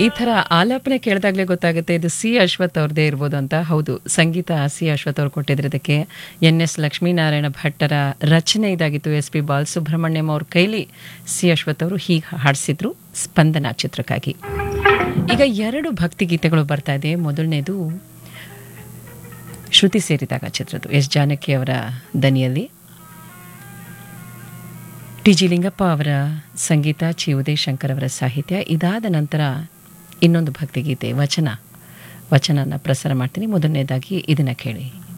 ಈ ಥರ ಆಲಾಪನೆ ಕೇಳಿದಾಗಲೇ ಗೊತ್ತಾಗುತ್ತೆ ಇದು ಸಿ ಅಶ್ವಥ್ ಅವ್ರದ್ದೇ ಇರ್ಬೋದು ಅಂತ ಹೌದು ಸಂಗೀತ ಸಿ ಅಶ್ವಥ್ ಅವ್ರು ಕೊಟ್ಟಿದ್ರು ಇದಕ್ಕೆ ಎನ್ ಎಸ್ ಲಕ್ಷ್ಮೀನಾರಾಯಣ ಭಟ್ಟರ ರಚನೆ ಇದಾಗಿತ್ತು ಎಸ್ ಪಿ ಬಾಲಸುಬ್ರಹ್ಮಣ್ಯಂ ಅವ್ರ ಕೈಲಿ ಸಿ ಅಶ್ವಥ್ ಅವರು ಹೀಗೆ ಹಾಡಿಸಿದ್ರು ಸ್ಪಂದನ ಚಿತ್ರಕ್ಕಾಗಿ ಈಗ ಎರಡು ಭಕ್ತಿಗೀತೆಗಳು ಬರ್ತಾ ಇದೆ ಮೊದಲನೇದು ಶ್ರುತಿ ಸೇರಿದಾಗ ಚಿತ್ರದ್ದು ಎಸ್ ಜಾನಕಿ ಅವರ ದನಿಯಲ್ಲಿ ಟಿ ಜಿ ಲಿಂಗಪ್ಪ ಅವರ ಸಂಗೀತ ಚಿ ಉದಯ್ ಶಂಕರ್ ಅವರ ಸಾಹಿತ್ಯ ಇದಾದ ನಂತರ ಇನ್ನೊಂದು ಭಕ್ತಿಗೀತೆ ವಚನ ವಚನನ ಪ್ರಸಾರ ಮಾಡ್ತೀನಿ ಮೊದಲನೇದಾಗಿ ಇದನ್ನು ಕೇಳಿ